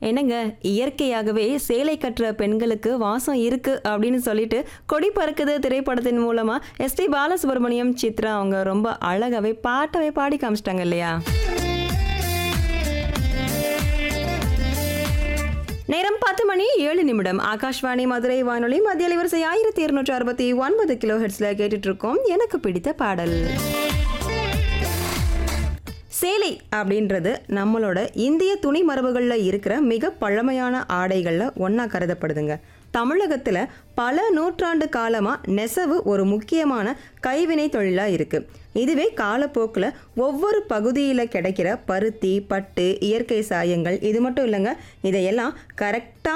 என்னங்க இயற்கையாகவே சேலை கட்டுற பெண்களுக்கு வாசம் இருக்கு அப்படின்னு சொல்லிட்டு கொடி பறக்குது திரைப்படத்தின் மூலமா எஸ்டி பாலசுப்ரமணியம் சித்ரா அவங்க ரொம்ப அழகாவே பாட்டவே பாடி காமிச்சிட்டாங்க இல்லையா நேரம் பத்து மணி ஏழு நிமிடம் ஆகாஷ்வாணி மதுரை வானொலி மத்திய அலைவரிசை ஆயிரத்தி இருநூற்றி அறுபத்தி ஒன்பது கிலோ ஹெட்ஸ்ல கேட்டுட்டு இருக்கோம் எனக்கு பிடித்த பாடல் சேலை அப்படின்றது நம்மளோட இந்திய துணி மரபுகளில் இருக்கிற மிக பழமையான ஆடைகளில் ஒன்றா கருதப்படுதுங்க தமிழகத்தில் பல நூற்றாண்டு காலமாக நெசவு ஒரு முக்கியமான கைவினை தொழிலாக இருக்குது இதுவே காலப்போக்கில் ஒவ்வொரு பகுதியில் கிடைக்கிற பருத்தி பட்டு இயற்கை சாயங்கள் இது மட்டும் இல்லைங்க இதையெல்லாம் கரெக்டாக